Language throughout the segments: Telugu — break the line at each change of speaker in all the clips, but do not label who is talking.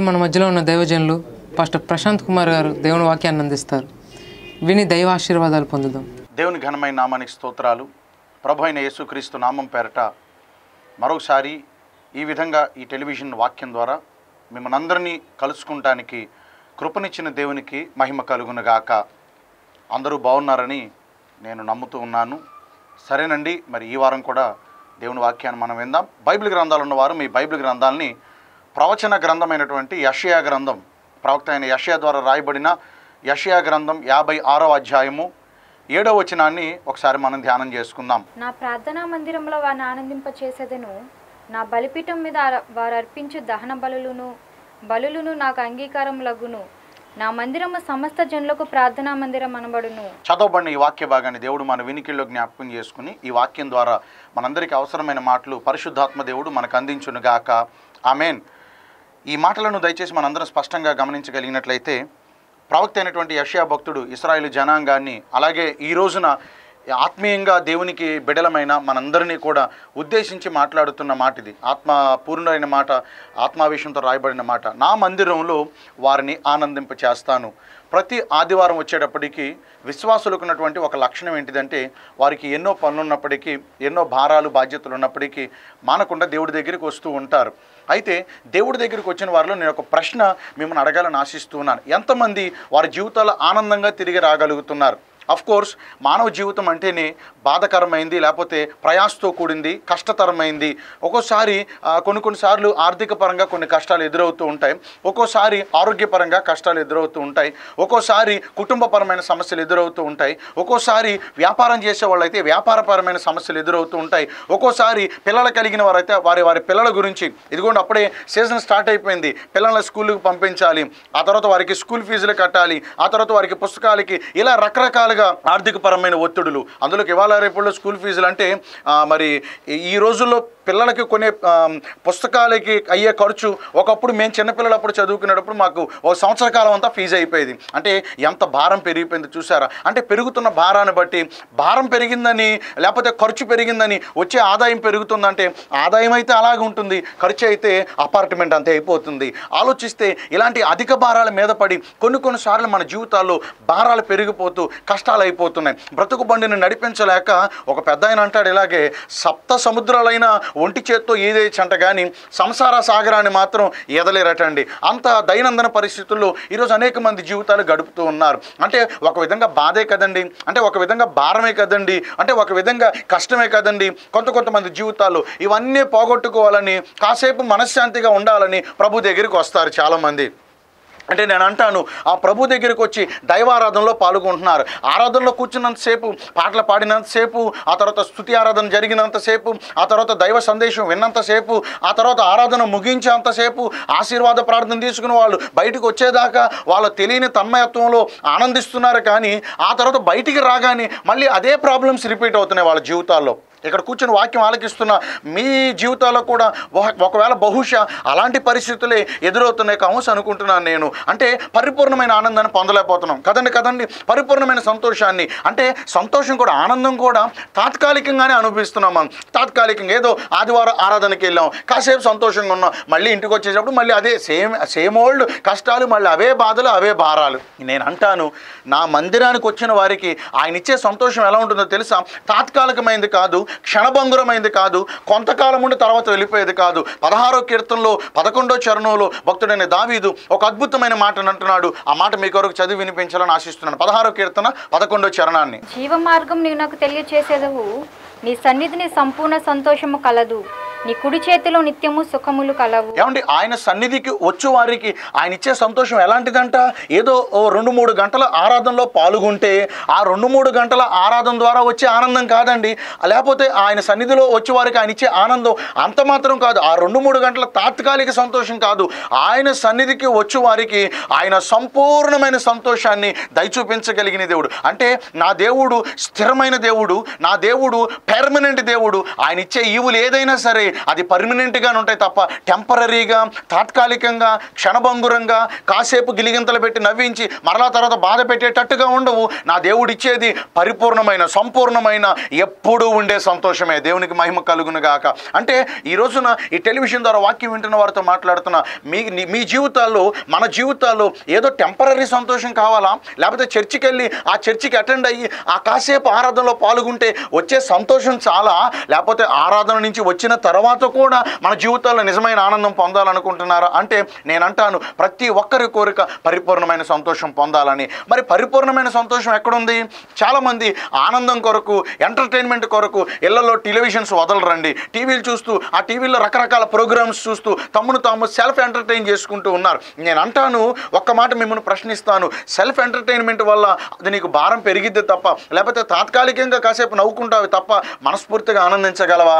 మన మధ్యలో ఉన్న దైవజనులు పాస్టర్ ప్రశాంత్ కుమార్ గారు దేవుని వాక్యాన్ని అందిస్తారు విని దైవ ఆశీర్వాదాలు పొందుదాం
దేవుని ఘనమైన నామానికి స్తోత్రాలు ప్రభు అయిన యేసుక్రీస్తు నామం పేరట మరొకసారి ఈ విధంగా ఈ టెలివిజన్ వాక్యం ద్వారా మిమ్మల్ని అందరినీ కలుసుకుంటానికి కృపనిచ్చిన దేవునికి మహిమ కలుగునుగాక అందరూ బాగున్నారని నేను నమ్ముతూ ఉన్నాను సరేనండి మరి ఈ వారం కూడా దేవుని వాక్యాన్ని మనం విందాం బైబిల్ గ్రంథాలు ఉన్నవారు మీ బైబిల్ గ్రంథాలని ప్రవచన గ్రంథమైనటువంటి యషయా గ్రంథం ప్రవక్త అయిన యషయా ద్వారా రాయబడిన యషయా గ్రంథం యాభై ఆరో అధ్యాయము ఏడో వచనాన్ని ఒకసారి మనం ధ్యానం చేసుకుందాం
నా ప్రార్థనా మందిరంలో వారిని ఆనందింప చేసేదను నా బలిపీఠం మీద అర- వారు అర్పించు దహన బలులను బలులను నాకు అంగీకారం లగును నా మందిరము సమస్త జనులకు ప్రార్థనా మందిరం అనబడును
చదవబడిన ఈ వాక్య భాగాన్ని దేవుడు మన వినికిల్లో జ్ఞాపకం చేసుకుని ఈ వాక్యం ద్వారా మనందరికీ అవసరమైన మాటలు పరిశుద్ధాత్మ దేవుడు మనకు అందించునుగాక ఆమెన్ ఈ మాటలను దయచేసి మనందరం స్పష్టంగా గమనించగలిగినట్లయితే ప్రవక్త అయినటువంటి యషయా భక్తుడు ఇస్రాయేల్ జనాంగాన్ని అలాగే ఈ రోజున ఆత్మీయంగా దేవునికి బిడలమైన మనందరినీ కూడా ఉద్దేశించి మాట్లాడుతున్న మాట ఇది ఆత్మ పూర్ణమైన మాట ఆత్మావేశంతో రాయబడిన మాట నా మందిరంలో వారిని ఆనందింప చేస్తాను ప్రతి ఆదివారం వచ్చేటప్పటికి విశ్వాసులకు ఉన్నటువంటి ఒక లక్షణం ఏంటిదంటే వారికి ఎన్నో పనులు ఉన్నప్పటికీ ఎన్నో భారాలు బాధ్యతలు ఉన్నప్పటికీ మానకుండా దేవుడి దగ్గరికి వస్తూ ఉంటారు అయితే దేవుడి దగ్గరికి వచ్చిన వారిలో నేను ఒక ప్రశ్న మిమ్మల్ని అడగాలని ఆశిస్తూ ఉన్నాను ఎంతమంది వారి జీవితాల్లో ఆనందంగా తిరిగి రాగలుగుతున్నారు అఫ్ కోర్స్ మానవ జీవితం అంటేనే బాధకరమైంది లేకపోతే ప్రయాసతో కూడింది కష్టతరమైంది ఒక్కోసారి ఆ, కొన్ని కొన్నిసార్లు ఆర్థిక పరంగా కొన్ని కష్టాలు ఎదురవుతూ ఉంటాయి ఒక్కోసారి ఆరోగ్యపరంగా కష్టాలు ఎదురవుతూ ఉంటాయి ఒక్కోసారి కుటుంబపరమైన సమస్యలు ఎదురవుతూ ఉంటాయి ఒక్కోసారి వ్యాపారం చేసే వాళ్ళైతే వ్యాపారపరమైన సమస్యలు ఎదురవుతూ ఉంటాయి ఒక్కోసారి పిల్లలు కలిగిన వారైతే వారి వారి పిల్లల గురించి ఇదిగోండి అప్పుడే సీజన్ స్టార్ట్ అయిపోయింది పిల్లల్ని స్కూల్కి పంపించాలి ఆ తర్వాత వారికి స్కూల్ ఫీజులు కట్టాలి ఆ తర్వాత వారికి పుస్తకాలకి ఇలా రకరకాలుగా ఆర్థిక పరమైన ఒత్తిడులు అందులోకి ఇవాళ రేపుల్లో స్కూల్ ఫీజులు అంటే ఆ, మరి ఈ- ఈ రోజుల్లో పిల్లలకి కొనే ఆ, పుస్తకాలకి అయ్యే ఖర్చు ఒకప్పుడు మేము చిన్నపిల్లలప్పుడు చదువుకునేటప్పుడు మాకు ఒక సంవత్సర కాలం అంతా ఫీజు అయిపోయేది అంటే ఎంత భారం పెరిగిపోయింది చూసారా అంటే పెరుగుతున్న భారాన్ని బట్టి భారం పెరిగిందని లేకపోతే ఖర్చు పెరిగిందని వచ్చే ఆదాయం పెరుగుతుందంటే ఆదాయం అయితే అలాగే ఉంటుంది ఖర్చు అయితే అపార్ట్మెంట్ అంతే అయిపోతుంది ఆలోచిస్తే ఇలాంటి అధిక భారాల మీద పడి కొన్ని కొన్నిసార్లు మన జీవితాల్లో భారాలు పెరిగిపోతూ కష్టాలు అయిపోతున్నాయి బ్రతుకు బండిని నడిపించలేక ఒక పెద్ద ఆయన అంటాడు ఇలాగే సప్త సముద్రాలైన ఒంటి చేత్తో ఈదేయచ్చంట కానీ సంసార సాగరాన్ని మాత్రం ఎదలేరటండి అంత దైనందిన పరిస్థితుల్లో ఈరోజు అనేక మంది జీవితాలు గడుపుతూ ఉన్నారు అంటే ఒక విధంగా బాధే కదండి అంటే ఒక విధంగా భారమే కదండి అంటే ఒక విధంగా కష్టమే కదండి కొంత కొంతమంది జీవితాల్లో ఇవన్నీ పోగొట్టుకోవాలని కాసేపు మనశ్శాంతిగా ఉండాలని ప్రభు దగ్గరికి వస్తారు చాలామంది అంటే నేను అంటాను ఆ ప్రభు దగ్గరికి వచ్చి దైవారాధనలో పాల్గొంటున్నారు ఆరాధనలో కూర్చున్నంతసేపు పాటలు పాడినంతసేపు ఆ తర్వాత స్థుతి ఆరాధన జరిగినంతసేపు ఆ తర్వాత దైవ సందేశం విన్నంతసేపు ఆ తర్వాత ఆరాధన ముగించేంతసేపు ఆశీర్వాద ప్రార్థన తీసుకుని వాళ్ళు బయటకు వచ్చేదాకా వాళ్ళ తెలియని తన్మయత్వంలో ఆనందిస్తున్నారు కానీ ఆ తర్వాత బయటికి రాగానే మళ్ళీ అదే ప్రాబ్లమ్స్ రిపీట్ అవుతున్నాయి వాళ్ళ జీవితాల్లో ఇక్కడ కూర్చొని వాక్యం ఆలకిస్తున్న మీ జీవితాల్లో కూడా ఒక- ఒకవేళ బహుశా అలాంటి పరిస్థితులే ఎదురవుతున్నాయి కావచ్చు అనుకుంటున్నాను నేను అంటే పరిపూర్ణమైన ఆనందాన్ని పొందలేకపోతున్నాం కదండి కదండి పరిపూర్ణమైన సంతోషాన్ని అంటే సంతోషం కూడా ఆనందం కూడా తాత్కాలికంగానే అనుభవిస్తున్నాం మనం తాత్కాలికంగా ఏదో ఆదివారం ఆరాధనకి వెళ్ళాం కాసేపు సంతోషంగా ఉన్నాం మళ్ళీ ఇంటికి వచ్చేటప్పుడు మళ్ళీ అదే సేమ్ సేమ్ ఓల్డ్ కష్టాలు మళ్ళీ అవే బాధలు అవే భారాలు నేను అంటాను నా మందిరానికి వచ్చిన వారికి ఆయన ఇచ్చే సంతోషం ఎలా ఉంటుందో తెలుసా తాత్కాలికమైంది కాదు క్షణభంగురమైంది కాదు కొంతకాలం ఉండి తర్వాత వెళ్ళిపోయేది కాదు పదహారో కీర్తనలో పదకొండో చరణంలో భక్తుడైన దావీదు ఒక అద్భుతమైన మాటను అంటున్నాడు ఆ మాట మీ కొరకు చదివి వినిపించాలని ఆశిస్తున్నాను పదహారో కీర్తన పదకొండో చరణాన్ని
జీవ మార్గం నీవు నాకు తెలియచేసేదవు నీ సన్నిధిని సంపూర్ణ సంతోషము కలదు నీ కుడి చేతిలో నిత్యము సుఖములు కలవు
ఏమండి ఆయన సన్నిధికి వచ్చు వారికి ఆయన ఇచ్చే సంతోషం ఎలాంటిదంట ఏదో ఓ రెండు మూడు గంటల ఆరాధనలో పాల్గొంటే ఆ రెండు మూడు గంటల ఆరాధన ద్వారా వచ్చే ఆనందం కాదండి లేకపోతే ఆయన సన్నిధిలో వచ్చే వారికి ఆయన ఇచ్చే ఆనందం అంత మాత్రం కాదు ఆ రెండు మూడు గంటల తాత్కాలిక సంతోషం కాదు ఆయన సన్నిధికి వచ్చు వారికి ఆయన సంపూర్ణమైన సంతోషాన్ని దయచూపించగలిగిన దేవుడు అంటే నా దేవుడు స్థిరమైన దేవుడు నా దేవుడు పెర్మనెంట్ దేవుడు ఆయన ఇచ్చే ఈవులు ఏదైనా సరే ఉంటాయి అది పర్మనెంట్గానే ఉంటాయి తప్ప టెంపరీగా తాత్కాలికంగా క్షణభంగురంగా కాసేపు గిలిగింతలు పెట్టి నవ్వించి మరలా తర్వాత బాధ పెట్టేటట్టుగా ఉండవు నా దేవుడు ఇచ్చేది పరిపూర్ణమైన సంపూర్ణమైన ఎప్పుడూ ఉండే సంతోషమే దేవునికి మహిమ కలుగును గాక అంటే ఈ రోజున ఈ టెలివిజన్ ద్వారా వాక్యం వింటున్న వారితో మాట్లాడుతున్న మీ ని- మీ జీవితాల్లో మన జీవితాల్లో ఏదో టెంపరీ సంతోషం కావాలా లేకపోతే చర్చికి వెళ్ళి ఆ చర్చికి అటెండ్ అయ్యి ఆ కాసేపు ఆరాధనలో పాల్గొంటే వచ్చే సంతోషం చాలా లేకపోతే ఆరాధన నుంచి వచ్చిన తర్వాత కూడా మన జీవితాల్లో నిజమైన ఆనందం పొందాలనుకుంటున్నారా అంటే నేను అంటాను ప్రతి ఒక్కరి కోరిక పరిపూర్ణమైన సంతోషం పొందాలని మరి పరిపూర్ణమైన సంతోషం ఎక్కడుంది చాలామంది ఆనందం కొరకు ఎంటర్టైన్మెంట్ కొరకు ఇళ్లలో టెలివిజన్స్ వదలరండి టీవీలు చూస్తూ ఆ టీవీలో రకరకాల ప్రోగ్రామ్స్ చూస్తూ తమ్మును తాము సెల్ఫ్ ఎంటర్టైన్ చేసుకుంటూ ఉన్నారు నేను అంటాను ఒక్క మాట మిమ్మల్ని ప్రశ్నిస్తాను సెల్ఫ్ ఎంటర్టైన్మెంట్ వల్ల అది నీకు భారం పెరిగిద్ది తప్ప లేకపోతే తాత్కాలికంగా కాసేపు నవ్వుకుంటావు తప్ప మనస్ఫూర్తిగా ఆనందించగలవా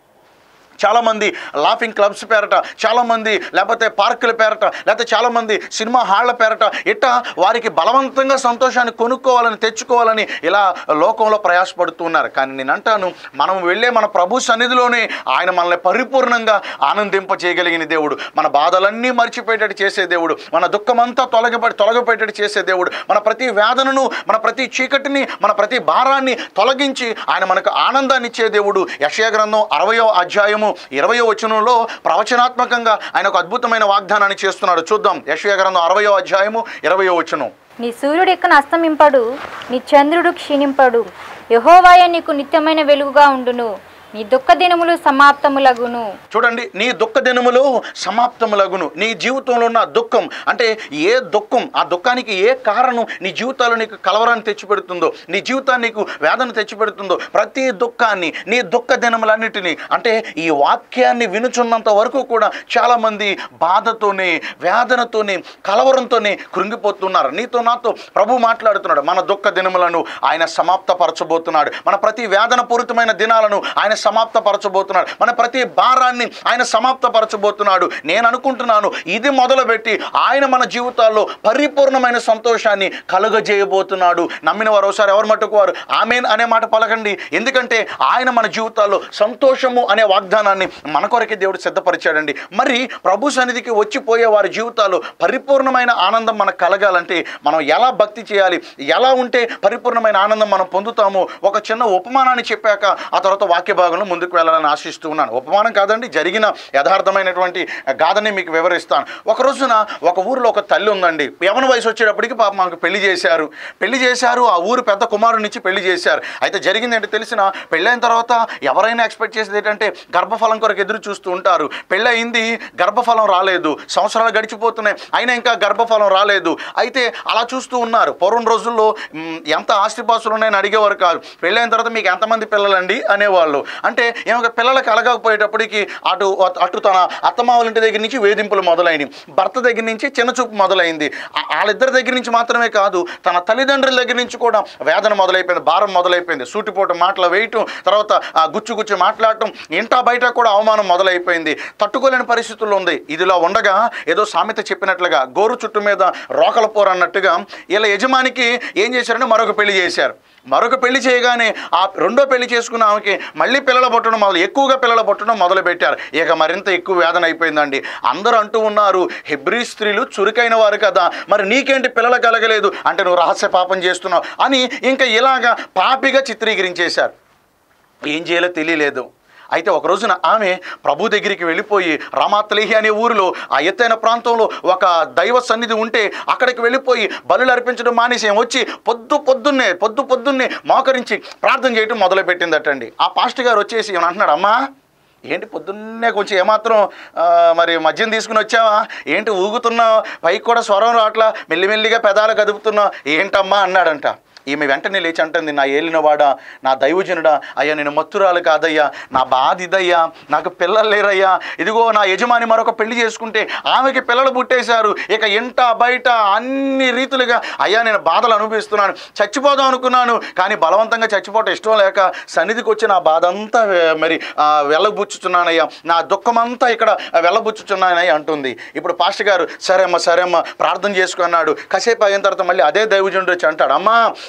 చాలామంది లాఫింగ్ క్లబ్స్ పేరట చాలామంది లేకపోతే పార్కుల పేరట లేకపోతే చాలామంది సినిమా హాళ్ల పేరట ఇట్ట వారికి బలవంతంగా సంతోషాన్ని కొనుక్కోవాలని తెచ్చుకోవాలని ఇలా లోకంలో ప్రయాసపడుతున్నారు కానీ నేను అంటాను మనం వెళ్ళే మన ప్రభు సన్నిధిలోనే ఆయన మనల్ని పరిపూర్ణంగా ఆనందింప చేయగలిగిన దేవుడు మన బాధలన్నీ మర్చిపోయేటట్టు చేసే దేవుడు మన దుఃఖమంతా తొలగబడి తొలగిపోయేటట్టు చేసే దేవుడు మన ప్రతి వేదనను మన ప్రతి చీకటిని మన ప్రతి భారాన్ని తొలగించి ఆయన మనకు ఆనందాన్ని ఇచ్చే దేవుడు యశయ గ్రంథం అరవయో అధ్యాయము ఇరవయో వచనంలో ప్రవచనాత్మకంగా ఆయన ఒక అద్భుతమైన వాగ్దానాన్ని చేస్తున్నాడు చూద్దాం యశయ గ్రంథం అరవయో అధ్యాయము ఇరవయో వచనం
నీ సూర్యుడు ఎక్కన అస్తమింపడు నీ చంద్రుడు క్షీణింపడు యహోవాయ నీకు నిత్యమైన వెలుగుగా ఉండును నీ దుఃఖ దినములు సమాప్తములగును
చూడండి నీ దుఃఖ దినములు సమాప్తములగును నీ జీవితంలో ఉన్న దుఃఖం అంటే ఏ దుఃఖం ఆ దుఃఖానికి ఏ కారణం నీ జీవితాల్లో నీకు కలవరాన్ని తెచ్చిపెడుతుందో నీ జీవితాన్ని నీకు వేదన తెచ్చిపెడుతుందో ప్రతి దుఃఖాన్ని నీ దుఃఖ దినములన్నిటినీ అంటే ఈ వాక్యాన్ని వినుచున్నంత వరకు కూడా చాలామంది బాధతోనే వేదనతోనే కలవరంతోనే కృంగిపోతున్నారు నీతో నాతో ప్రభు మాట్లాడుతున్నాడు మన దుఃఖ దినములను ఆయన సమాప్తపరచబోతున్నాడు మన ప్రతి వేదన పూరితమైన దినాలను ఆయన సమాప్తపరచబోతున్నాడు మన ప్రతి భారాన్ని ఆయన సమాప్తపరచబోతున్నాడు నేను అనుకుంటున్నాను ఇది మొదలుపెట్టి ఆయన మన జీవితాల్లో పరిపూర్ణమైన సంతోషాన్ని కలుగజేయబోతున్నాడు నమ్మిన వారు ఒకసారి ఎవరు మట్టుకు వారు ఆమెన్ అనే మాట పలకండి ఎందుకంటే ఆయన మన జీవితాల్లో సంతోషము అనే వాగ్దానాన్ని మన కొరకే దేవుడు సిద్ధపరిచాడండి మరి ప్రభు సన్నిధికి వచ్చిపోయే వారి జీవితాల్లో పరిపూర్ణమైన ఆనందం మనకు కలగాలంటే మనం ఎలా భక్తి చేయాలి ఎలా ఉంటే పరిపూర్ణమైన ఆనందం మనం పొందుతామో ఒక చిన్న ఉపమానాన్ని చెప్పాక ఆ తర్వాత వాక్య భాగంలో ముందుకు వెళ్ళాలని ఆశిస్తూ ఉన్నాను ఉపమానం కాదండి జరిగిన యథార్థమైనటువంటి గాథని మీకు వివరిస్తాను ఒక రోజున ఒక ఊరిలో ఒక తల్లి ఉందండి యవన వయసు వచ్చేటప్పటికి పాప మనకు పెళ్లి చేశారు పెళ్లి చేశారు ఆ ఊరు పెద్ద కుమారుని ఇచ్చి పెళ్లి చేశారు అయితే జరిగింది ఏంటో తెలిసిన పెళ్ళైన తర్వాత ఎవరైనా ఎక్స్పెక్ట్ చేసేది ఏంటంటే గర్భఫలం కొరకు ఎదురు చూస్తూ ఉంటారు పెళ్ళయింది గర్భఫలం రాలేదు సంవత్సరాలు గడిచిపోతున్నాయి అయినా ఇంకా గర్భఫలం రాలేదు అయితే అలా చూస్తూ ఉన్నారు పూర్వం రోజుల్లో మ్, ఎంత ఆస్తిపాస్తులు ఉన్నాయని అడిగేవారు కాదు పెళ్ళైన తర్వాత మీకు ఎంతమంది పిల్లలండి అనేవాళ్ళు అంటే ఏమో పిల్లలకు కలగకపోయేటప్పటికి అటు అటు తన అత్తమావుల ఇంటి దగ్గర నుంచి వేధింపులు మొదలైనవి భర్త దగ్గర నుంచి చిన్నచూపు మొదలైంది ఆ- వాళ్ళిద్దరి దగ్గర నుంచి మాత్రమే కాదు తన తల్లిదండ్రుల దగ్గర నుంచి కూడా వేదన మొదలైపోయింది భారం మొదలైపోయింది సూటిపోటు మాటలు వేయటం తర్వాత ఆ గుచ్చు గుచ్చు మాట్లాడటం ఇంటా బయట కూడా అవమానం మొదలైపోయింది తట్టుకోలేని పరిస్థితుల్లో ఉంది ఇదిలా ఉండగా ఏదో సామెత చెప్పినట్లుగా గోరు చుట్టు మీద రోకల పోరు అన్నట్టుగా ఇలా యజమానికి ఏం చేశారంటే మరొక పెళ్లి చేశారు మరొక పెళ్లి చేయగానే ఆ రెండో పెళ్లి చేసుకున్న ఆమెకి మళ్ళీ పిల్లల పుట్టడం మొదలు ఎక్కువగా పిల్లల పుట్టడం మొదలు పెట్టారు ఇక మరింత ఎక్కువ వేదన అయిపోయిందండి అందరూ అంటూ ఉన్నారు హెబ్రీ స్త్రీలు చురుకైన వారు కదా మరి నీకేంటి పిల్లలు కలగలేదు అంటే నువ్వు రహస్య పాపం చేస్తున్నావు అని ఇంకా ఇలాగా పాపిగా చిత్రీకరించేశారు ఏం చేయాలో తెలియలేదు అయితే ఒక రోజున ఆమె ప్రభు దగ్గరికి వెళ్ళిపోయి రామాత్లేహి అనే ఊరిలో ఆ ఎత్తైన ప్రాంతంలో ఒక దైవ సన్నిధి ఉంటే అక్కడికి వెళ్ళిపోయి బలులు అర్పించడం మానేసి ఏం వచ్చి పొద్దు పొద్దున్నే పొద్దు పొద్దున్నే మోకరించి ప్రార్థన చేయడం మొదలుపెట్టిందటండి ఆ పాస్టర్ గారు వచ్చేసి ఏమని అంటున్నాడు అమ్మా ఏంటి పొద్దున్నే కొంచెం ఏమాత్రం ఆ, మరి మద్యం తీసుకుని వచ్చావా ఏంటి ఊగుతున్నావు పైకి కూడా స్వరం రావట్లా మెల్లిమెల్లిగా పెదాలు కదుపుతున్నావు ఏంటమ్మా అన్నాడంట ఈమె వెంటనే లేచి అంటుంది నా ఏలినవాడా నా దైవజనుడా అయ్యా నేను మత్తురాలు కాదయ్యా నా బాధ ఇదయ్యా నాకు పిల్లలు లేరయ్యా ఇదిగో నా యజమాని మరొక పెళ్లి చేసుకుంటే ఆమెకి పిల్లలు పుట్టేశారు ఇక ఇంట బయట అన్ని రీతులుగా అయ్యా నేను బాధలు అనుభవిస్తున్నాను చచ్చిపోదాం అనుకున్నాను కానీ బలవంతంగా చచ్చిపోవటం ఇష్టం లేక సన్నిధికి వచ్చి నా బాధ అంతా వే- మరి ఆ, వెళ్ళబుచ్చుతున్నానయ్యా నా దుఃఖమంతా ఇక్కడ వెళ్ళబుచ్చుతున్నానయ్యా అంటుంది ఇప్పుడు పాస్టర్ గారు సరే అమ్మా సరే అమ్మా ప్రార్థన చేసుకున్నాడు కాసేపు అయిన తర్వాత మళ్ళీ అదే దైవజనుడు వచ్చి అంటాడు అమ్మా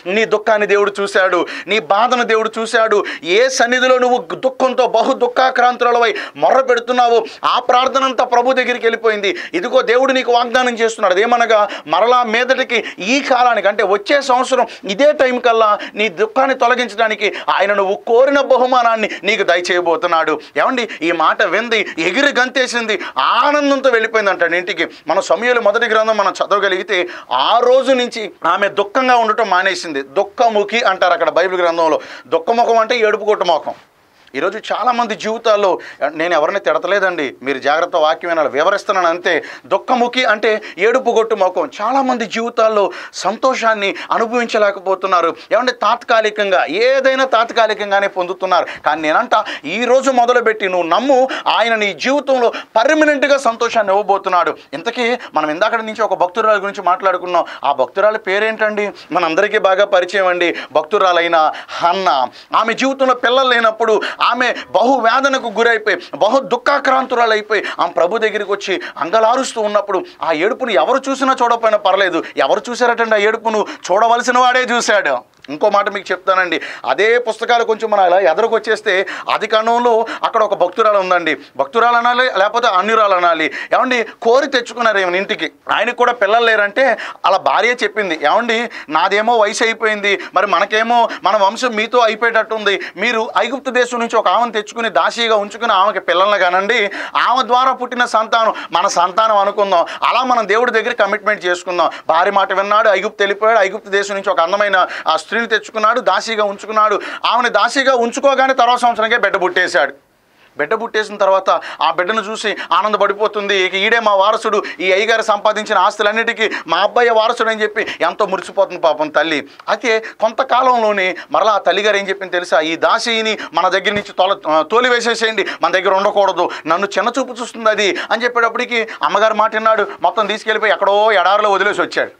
నీ దుఃఖాన్ని దేవుడు చూశాడు నీ బాధను దేవుడు చూశాడు ఏ సన్నిధిలో నువ్వు దుఃఖంతో బహు దుఃఖాక్రాంతులవై మొర్ర పెడుతున్నావో ఆ ప్రార్థన అంతా ప్రభు దగ్గరికి వెళ్ళిపోయింది ఇదిగో దేవుడు నీకు వాగ్దానం చేస్తున్నాడు ఏమనగా మరలా మీదటికి ఈ కాలానికి అంటే వచ్చే సంవత్సరం ఇదే టైం కల్లా నీ దుఃఖాన్ని తొలగించడానికి ఆయన నువ్వు కోరిన బహుమానాన్ని నీకు దయచేయబోతున్నాడు ఏమండి ఈ మాట వింది ఎగిరి గంతేసింది ఆనందంతో వెళ్ళిపోయిందంట ఇంటికి మన సమయంలో మొదటి గ్రంథం మనం చదవగలిగితే ఆ రోజు నుంచి ఆమె దుఃఖంగా ఉండటం మానేసింది దుఃఖముఖి అంటారు అక్కడ బైబిల్ గ్రంథంలో దుఃఖముఖం అంటే ఏడుపు కొట్టు ముఖం ఈరోజు చాలామంది జీవితాల్లో నేను ఎవరిని తిడతలేదండి మీరు జాగ్రత్త వాక్యం వినాలి వివరిస్తున్నాను అంతే దుఃఖముఖి అంటే ఏడుపు గొట్టు ముఖం చాలామంది జీవితాల్లో సంతోషాన్ని అనుభవించలేకపోతున్నారు ఏమంటే తాత్కాలికంగా ఏదైనా తాత్కాలికంగానే పొందుతున్నారు కానీ నేనంట ఈ రోజు మొదలుపెట్టి నువ్వు నమ్ము ఆయన నీ జీవితంలో పర్మనెంట్గా సంతోషాన్ని ఇవ్వబోతున్నాడు ఇంతకీ మనం ఇందాక నుంచి ఒక భక్తురాల గురించి మాట్లాడుకున్నాం ఆ భక్తురాల పేరేంటండి మనందరికీ బాగా పరిచయం అండి భక్తురాలైన హన్న ఆమె జీవితంలో పిల్లలు లేనప్పుడు ఆమె బహు వేదనకు గురైపోయి బహు దుఃఖాక్రాంతురాలైపోయి ఆమె ప్రభు దగ్గరికి వచ్చి అంగలారుస్తూ ఉన్నప్పుడు ఆ ఏడుపును ఎవరు చూసినా చూడకపోయినా పర్లేదు ఎవరు చూశారటండి ఆ ఏడుపును చూడవలసిన వాడే చూశాడు ఇంకో మాట మీకు చెప్తానండి అదే పుస్తకాలు కొంచెం మనం ఇలా ఎదరకు వచ్చేస్తే ఆది కాండంలో అక్కడ ఒక భక్తురాలు ఉందండి భక్తురాలు అనాలి లేకపోతే అన్యురాలు అనాలి ఏమండి కోరి తెచ్చుకున్నారు ఏమైనా ఇంటికి ఆయనకు కూడా పిల్లలు లేరంటే అలా భార్య చెప్పింది ఏమండి నాదేమో వయసు అయిపోయింది మరి మనకేమో మన వంశం మీతో అయిపోయేటట్టుంది మీరు ఐగుప్తు దేశం నుంచి ఒక ఆమెను తెచ్చుకుని దాసీగా ఉంచుకుని ఆమెకి పిల్లల్ని కానండి ఆమె ద్వారా పుట్టిన సంతానం మన సంతానం అనుకుందాం అలా మనం దేవుడి దగ్గర కమిట్మెంట్ చేసుకుందాం భార్య మాట విన్నాడు ఐగుప్తు వెళ్ళిపోయాడు ఐగుప్తు దేశం నుంచి ఒక అందమైన ఆ స్త్రీని తెచ్చుకున్నాడు దాసీగా ఉంచుకున్నాడు ఆమెను దాసీగా ఉంచుకోగానే తర్వాత సంవత్సరంకే బిడ్డ పుట్టేశాడు బిడ్డ పుట్టేసిన తర్వాత ఆ బిడ్డను చూసి ఆనందపడిపోతుంది ఇక ఈడే మా వారసుడు ఈ అయ్యగారు సంపాదించిన ఆస్తులన్నిటికీ మా అబ్బాయి వారసుడు అని చెప్పి ఎంతో మురిసిపోతుంది పాపం తల్లి అయితే కొంతకాలంలోనే మరలా ఆ తల్లిగారు ఏం చెప్పింది తెలుసా ఈ దాసిని మన దగ్గర నుంచి తొల తోలి వేసేసేయండి మన దగ్గర ఉండకూడదు నన్ను చిన్న చూపు చూస్తుంది అది అని చెప్పేటప్పటికి అమ్మగారు మాట విన్నాడు మొత్తం తీసుకెళ్ళిపోయి ఎక్కడో ఎడారిలో వదిలేసి వచ్చాడు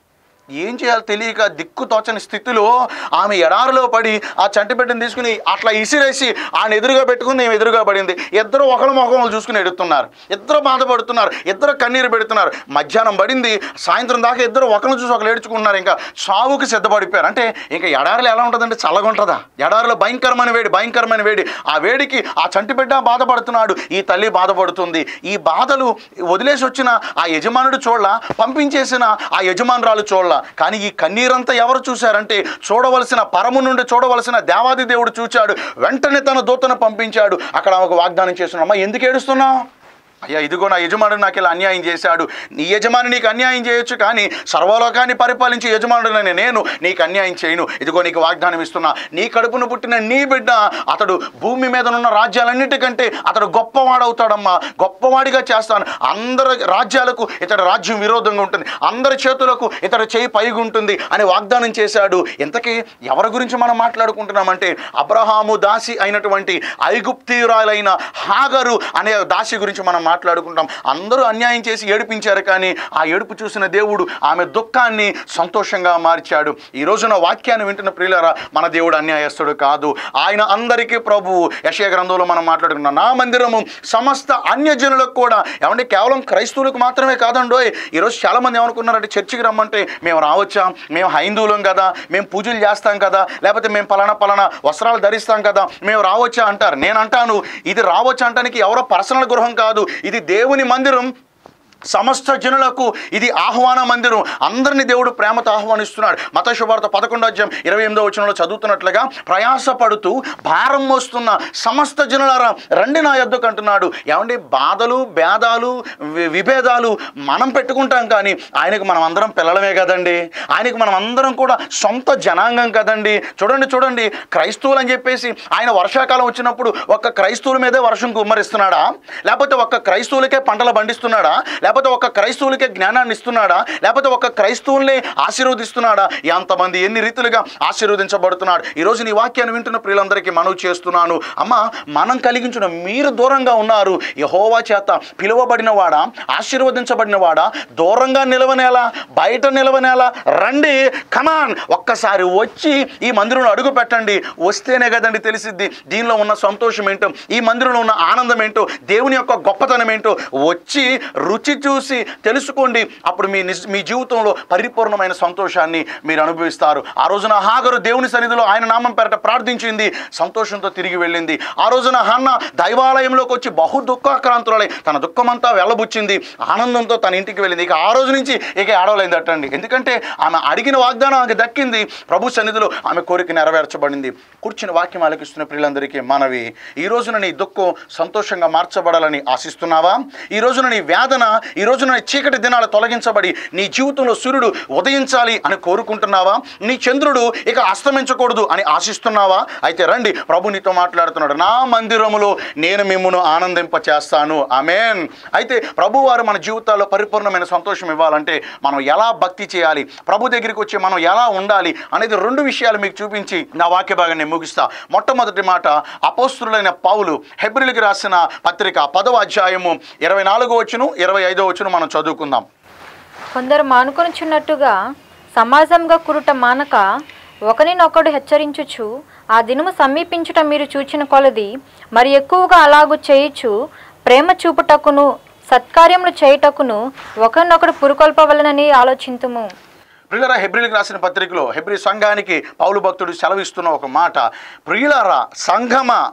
ఏం చేయాలో తెలియక దిక్కు తోచని స్థితిలో ఆమె ఎడారిలో పడి ఆ చంటి బిడ్డను తీసుకుని అట్లా ఇసిరేసి ఆయన ఎదురుగా పెట్టుకుని నేను ఎదురుగా పడింది ఇద్దరు ఒకరి ముఖం చూసుకుని ఎడుతున్నారు ఇద్దరు బాధపడుతున్నారు ఇద్దరు కన్నీరు పెడుతున్నారు మధ్యాహ్నం పడింది సాయంత్రం దాకా ఇద్దరు ఒకరిని చూసి ఒకరు ఏడ్చుకుంటున్నారు ఇంకా సావుకి సిద్ధపడిపోయారు అంటే ఇంకా ఎడారిలో ఎలా ఉంటుందంటే చల్లగా ఉంటుందా ఎడారిలో భయంకరమైన వేడి భయంకరమైన వేడి ఆ వేడికి ఆ చంటి బిడ్డ బాధపడుతున్నాడు ఈ తల్లి బాధపడుతుంది ఈ బాధలు వదిలేసి వచ్చిన ఆ యజమానుడు చూడలా పంపించేసిన ఆ యజమానురాలు చూడలా కానీ ఈ కన్నీరంతా ఎవరు చూశారంటే చూడవలసిన పరము నుండి చూడవలసిన దేవాది దేవుడు చూచాడు వెంటనే తన దూతను పంపించాడు అక్కడ ఆమెకు వాగ్దానం చేస్తున్నాడు అమ్మా ఎందుకు ఏడుస్తున్నావు అయ్యా ఇదిగో నా యజమానుడు నాకు ఇలా అన్యాయం చేశాడు నీ యజమాని నీకు అన్యాయం చేయొచ్చు కానీ సర్వలోకాన్ని పరిపాలించే యజమానుడని నేను నీకు అన్యాయం చేయను ఇదిగో నీకు వాగ్దానం ఇస్తున్నా నీ కడుపును పుట్టిన నీ బిడ్డ అతడు భూమి మీద ఉన్న రాజ్యాలన్నిటికంటే అతడు గొప్పవాడవుతాడమ్మా గొప్పవాడిగా చేస్తాను అందరి రాజ్యాలకు ఇతడు రాజ్యం విరోధంగా ఉంటుంది అందరి చేతులకు ఇతడు చేయి పైగా ఉంటుంది అని వాగ్దానం చేశాడు ఇంతకీ ఎవరి గురించి మనం మాట్లాడుకుంటున్నామంటే అబ్రహాము దాసి అయినటువంటి ఐగుప్తీయురాలైన హాగరు అనే దాసి గురించి మనం మాట్లాడుకుంటాం అందరూ అన్యాయం చేసి ఏడిపించారు కానీ ఆ ఏడుపు చూసిన దేవుడు ఆమె దుఃఖాన్ని సంతోషంగా మార్చాడు ఈ రోజున వాక్యాన్ని వింటున్న ప్రియులారా మన దేవుడు అన్యాయస్తుడు కాదు ఆయన అందరికీ ప్రభువు యశయ గ్రంథంలో మనం మాట్లాడుకున్నాం నా మందిరము సమస్త అన్యజనులకు కూడా ఏమంటే కేవలం క్రైస్తవులకు మాత్రమే కాదండోయ్ ఈరోజు చాలామంది ఏమనుకున్నారంటే చర్చికి రమ్మంటే మేము రావచ్చా మేము హైందువులం కదా మేము పూజలు చేస్తాం కదా లేకపోతే మేము పలానా పలానా వస్త్రాలు ధరిస్తాం కదా మేము రావచ్చా అంటారు నేను అంటాను ఇది రావచ్చా అంటానికి ఎవరో పర్సనల్ గృహం కాదు ఇది దేవుని మందిరం సమస్త జనులకు ఇది ఆహ్వాన మందిరం అందరిని దేవుడు ప్రేమతో ఆహ్వానిస్తున్నాడు మత శుభార్త పదకొండో అధ్యాయం ఇరవై ఎనిమిదో వచనంలో చదువుతున్నట్లుగా ప్రయాసపడుతూ భారం మోస్తున్న సమస్త జనులారా రండి నా యొద్దకు అంటున్నాడు ఏమండి బాధలు భేదాలు వి- విభేదాలు మనం పెట్టుకుంటాం కానీ ఆయనకు మనం అందరం పిల్లలమే కదండి ఆయనకు మనం అందరం కూడా సొంత జనాంగం కదండి చూడండి చూడండి క్రైస్తవులు అని చెప్పేసి ఆయన వర్షాకాలం వచ్చినప్పుడు ఒక్క క్రైస్తవుల మీదే వర్షం కుమ్మరిస్తున్నాడా లేకపోతే ఒక్క క్రైస్తవులకే పంటలు పండిస్తున్నాడా లేకపోతే ఒక క్రైస్తవులకే జ్ఞానాన్ని ఇస్తున్నాడా లేకపోతే ఒక క్రైస్తవుల్ని ఆశీర్వదిస్తున్నాడా ఎంతమంది ఎన్ని రీతులుగా ఆశీర్వదించబడుతున్నాడు ఈరోజు నీ వాక్యాన్ని వింటున్న ప్రియులందరికీ మనవి చేస్తున్నాను అమ్మ మనం కలిగించిన మీరు దూరంగా ఉన్నారు యహోవా చేత పిలువబడిన వాడా ఆశీర్వదించబడిన వాడా దూరంగా నిలవనేలా బయట నిలవనేలా రండి కమాన్ ఒక్కసారి వచ్చి ఈ మందిరంలో అడుగు పెట్టండి వస్తేనే కదండి తెలిసిద్ది దీనిలో ఉన్న సంతోషం ఏంటో ఈ మందిరంలో ఉన్న ఆనందం ఏంటో దేవుని యొక్క గొప్పతనం ఏంటో వచ్చి రుచి చూసి తెలుసుకోండి అప్పుడు మీ నిజ మీ జీవితంలో పరిపూర్ణమైన సంతోషాన్ని మీరు అనుభవిస్తారు ఆ రోజున హాగరు దేవుని సన్నిధిలో ఆయన నామం పేరట ప్రార్థించింది సంతోషంతో తిరిగి వెళ్ళింది ఆ రోజున హన్న దైవాలయంలోకి వచ్చి బహు దుఃఖాక్రాంతులై తన దుఃఖమంతా వెళ్ళబుచ్చింది ఆనందంతో తన ఇంటికి వెళ్ళింది ఇక ఆ రోజు నుంచి ఇక ఏడవలేదు అట్టండి ఎందుకంటే ఆమె అడిగిన వాగ్దానం ఆమెకు దక్కింది ప్రభు సన్నిధిలో ఆమె కోరిక నెరవేర్చబడింది కూర్చుని వాక్యం ఆలకిస్తున్న పిల్లలందరికీ మనవి ఈ రోజున నీ దుఃఖం సంతోషంగా మార్చబడాలని ఆశిస్తున్నావా ఈ రోజున నీ వేదన ఈ రోజున నీ చీకటి దినాలు తొలగించబడి నీ జీవితంలో సూర్యుడు ఉదయించాలి అని కోరుకుంటున్నావా నీ చంద్రుడు ఇక అస్తమించకూడదు అని ఆశిస్తున్నావా అయితే రండి ప్రభు నీతో మాట్లాడుతున్నాడు నా మందిరములో నేను మిమ్మల్ని ఆనందింప చేస్తాను ఆమెన్ అయితే ప్రభు వారు మన జీవితాల్లో పరిపూర్ణమైన సంతోషం ఇవ్వాలంటే మనం ఎలా భక్తి చేయాలి ప్రభు దగ్గరికి వచ్చి మనం ఎలా ఉండాలి అనేది రెండు విషయాలు మీకు చూపించి నా వాక్య భాగాన్ని ముగిస్తా మొట్టమొదటి మాట అపోస్తులైన పౌలు హెబ్రిల్కి రాసిన పత్రిక పదవ అధ్యాయము ఇరవై నాలుగో వచ్చును ఇరవై ఐదో వచ్చును మనం చదువుకుందాం
కొందరు మానుకొనుచున్నట్టుగా సమాజంగా కురుట మానక ఒకరినొకడు హెచ్చరించుచు ఆ దినము సమీపించుట మీరు చూచిన కొలది మరి ఎక్కువగా అలాగు చేయుచు ప్రేమ చూపుటకును సత్కార్యములు చేయుటకును ఒకరినొకడు పురుకొల్పవలనని ఆలోచింతుము
ప్రియులరా హెబ్రిల్కి రాసిన పత్రికలో హెబ్రి సంఘానికి పౌలు భక్తుడు సెలవిస్తున్న ఒక మాట ప్రియులరా సంఘమా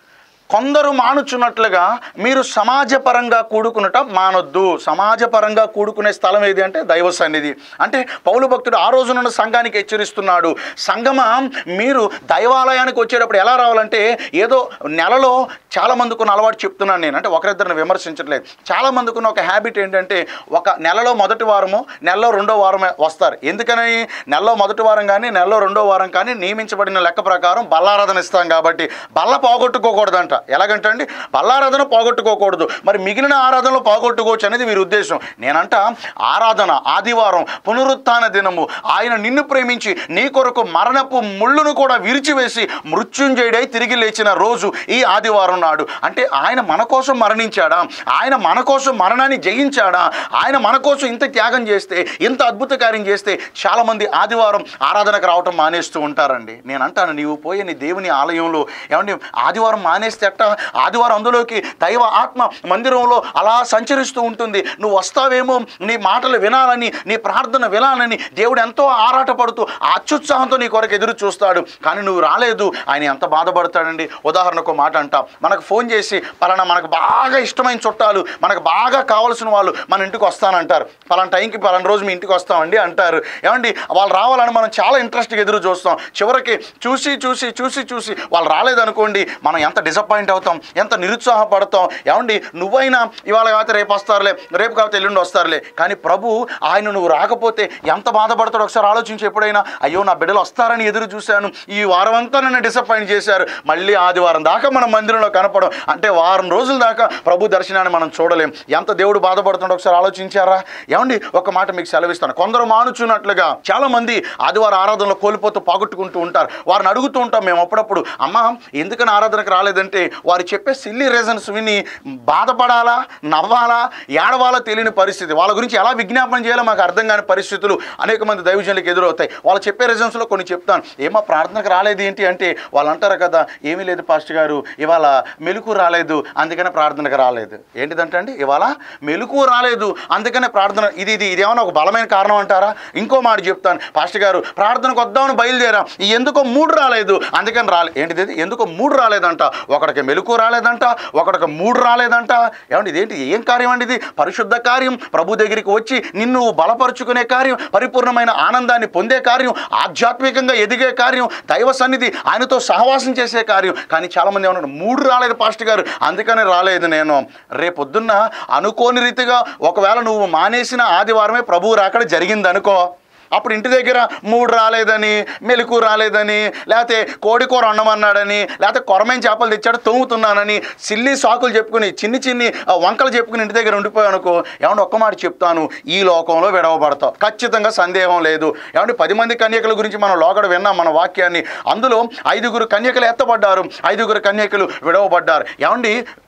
కొందరు మానుచున్నట్లుగా మీరు సమాజపరంగా కూడుకునట మానొద్దు సమాజపరంగా కూడుకునే స్థలం ఏది అంటే దైవ సన్నిధి అంటే పౌలు భక్తుడు ఆ రోజున సంఘానికి హెచ్చరిస్తున్నాడు సంఘమా మీరు దైవాలయానికి వచ్చేటప్పుడు ఎలా రావాలంటే ఏదో నెలలో చాలా మందికి ఉన్న అలవాటు చెప్తున్నాను నేను అంటే ఒకరిద్దరిని విమర్శించట్లేదు చాలా మందికి ఉన్న ఒక హ్యాబిట్ ఏంటంటే ఒక నెలలో మొదటి వారము నెలలో రెండో వారమే వస్తారు ఎందుకని నెలలో మొదటి వారం కానీ నెలలో రెండో వారం కానీ నియమించబడిన లెక్క ప్రకారం బల్లారాధన ఇస్తాం కాబట్టి బల్ల పోగొట్టుకోకూడదంట ఎలాగంటే అండి బల్లారాధన పోగొట్టుకోకూడదు మరి మిగిలిన ఆరాధనలు పోగొట్టుకోవచ్చు అనేది వీరి ఉద్దేశం నేనంట ఆరాధన ఆదివారం పునరుత్థాన దినము ఆయన నిన్ను ప్రేమించి నీ కొరకు మరణపు ముళ్ళును కూడా విరిచివేసి మృత్యుంజయుడై తిరిగి లేచిన రోజు ఈ ఆదివారం నాడు అంటే ఆయన మన కోసం మరణించాడా ఆయన మన కోసం మరణాన్ని జయించాడా ఆయన మన కోసం ఇంత త్యాగం చేస్తే ఇంత అద్భుత కార్యం చేస్తే చాలామంది ఆదివారం ఆరాధనకు రావటం మానేస్తూ ఉంటారండి నేను అంటాను నీవు పోయే నీ దేవుని ఆలయంలో ఏమండి ఆదివారం మానేస్తే అట్ట ఆదివారం అందులోకి దైవ ఆత్మ మందిరంలో అలా సంచరిస్తూ ఉంటుంది నువ్వు వస్తావేమో నీ మాటలు వినాలని నీ ప్రార్థన వినాలని దేవుడు ఎంతో ఆరాటపడుతూ ఆ అత్యుత్సాహంతో నీ కొరకు ఎదురు చూస్తాడు కానీ నువ్వు రాలేదు ఆయన ఎంత బాధపడతాడండి ఉదాహరణకు ఒక మాట అంట మనకు ఫోన్ చేసి పలానా మనకు బాగా ఇష్టమైన చుట్టాలు మనకు బాగా కావాల్సిన వాళ్ళు మన ఇంటికి వస్తానంటారు పలానా టైంకి పలానా రోజు మీ ఇంటికి వస్తామండి అంటారు ఏమండి వాళ్ళు రావాలని మనం చాలా ఇంట్రెస్ట్గా ఎదురు చూస్తాం చివరికి చూసి చూసి చూసి చూసి వాళ్ళు రాలేదనుకోండి మనం ఎంత డిసప్పాయింట్ అవుతాం ఎంత నిరుత్సాహపడతాం ఏమండి నువ్వైనా ఇవాళ కాకపోతే రేపు వస్తారులే రేపు కాకపోతే ఎల్లుండి వస్తారులే కానీ ప్రభు ఆయన నువ్వు రాకపోతే ఎంత బాధపడతాడో ఒకసారి ఆలోచించి ఎప్పుడైనా అయ్యో నా బిడ్డలు వస్తారని ఎదురు చూశాను ఈ వారం అంతా నన్ను డిసప్పాయింట్ చేశారు మళ్ళీ ఆదివారం దాకా మన మందిరంలో కనపడం అంటే వారం రోజుల దాకా ప్రభు దర్శనాన్ని మనం చూడలేం ఎంత దేవుడు బాధపడుతుండో ఒకసారి ఆలోచించారా ఏమండి ఒక మాట మీకు సెలవిస్తాను కొందరు మానుచున్నట్లుగా చాలా మంది ఆదివారం ఆరాధనలో కోల్పోతూ పోగొట్టుకుంటూ ఉంటారు వారిని అడుగుతూ ఉంటాం మేము అప్పుడప్పుడు అమ్మ ఎందుకని ఆరాధనకు రాలేదంటే వారు చెప్పే సిల్లీ రీజన్స్ విని బాధపడాలా నవ్వాలా ఏడవాలా తెలియని పరిస్థితి వాళ్ళ గురించి ఎలా విజ్ఞాపన చేయాలో మాకు అర్థం కాని పరిస్థితులు అనేక మంది దైవజనులకు ఎదురవుతాయి వాళ్ళు చెప్పే రీజన్స్లో కొన్ని చెప్తాను ఏమో ప్రార్థనకు రాలేదు ఏంటి అంటే వాళ్ళు అంటారు కదా ఏమీ లేదు పాస్టర్ గారు ఇవాళ మెలకు రాలేదు అందుకనే ప్రార్థనకు రాలేదు ఏంటిదంటే అండి ఇవాళ మెలకు రాలేదు అందుకనే ప్రార్థన ఇది ఇది ఇదేమన్నా ఒక బలమైన కారణం అంటారా ఇంకో మాట చెప్తాను పాస్టర్ గారు ప్రార్థనకు వద్దామని బయలుదేరాం ఎందుకో మూడు రాలేదు అందుకని రాలేదు ఏంటిది ఇది? ఎందుకో మూడు రాలేదంట ఒకడికి మెలకు రాలేదంట ఒకడికి మూడు రాలేదంట ఏమండి ఇదేంటి ఏం కార్యం అండి ఇది పరిశుద్ధ కార్యం ప్రభు దగ్గరికి వచ్చి నిన్ను బలపరుచుకునే కార్యం పరిపూర్ణమైన ఆనందాన్ని పొందే కార్యం ఆధ్యాత్మికంగా ఎదిగే కార్యం దైవ సన్నిధి ఆయనతో సహవాసం చేసే కార్యం కానీ చాలామంది ఏమన్నారు మూడు రాలేదు పాస్టర్ గారు అందుకనే రాలేదు నేను రేపొద్దున్న అనుకోని రీతిగా ఒకవేళ నువ్వు మానేసిన ఆదివారమే ప్రభువు రాకడ జరిగింది అనుకో అప్పుడు ఇంటి దగ్గర మూడు రాలేదని మెలకు రాలేదని లేకపోతే కోడి కూర వండమన్నాడని లేకపోతే కొరమైన చేపలు తెచ్చాడు తోముతున్నానని సిల్లి సాకులు చెప్పుకుని చిన్ని చిన్ని ఆ, వంకలు చెప్పుకుని ఇంటి దగ్గర ఉండిపోయావు అనుకో ఏమన్నా ఒక్క మాట చెప్తాను ఈ లోకంలో విడవబడతావు ఖచ్చితంగా సందేహం లేదు ఏమంటే పది మంది కన్యకల గురించి మనం లోకడ విన్నాం మన వాక్యాన్ని అందులో ఐదుగురు కన్యకలు ఎత్తబడ్డారు ఐదుగురు కన్యకలు విడవబడ్డారు ఏమండి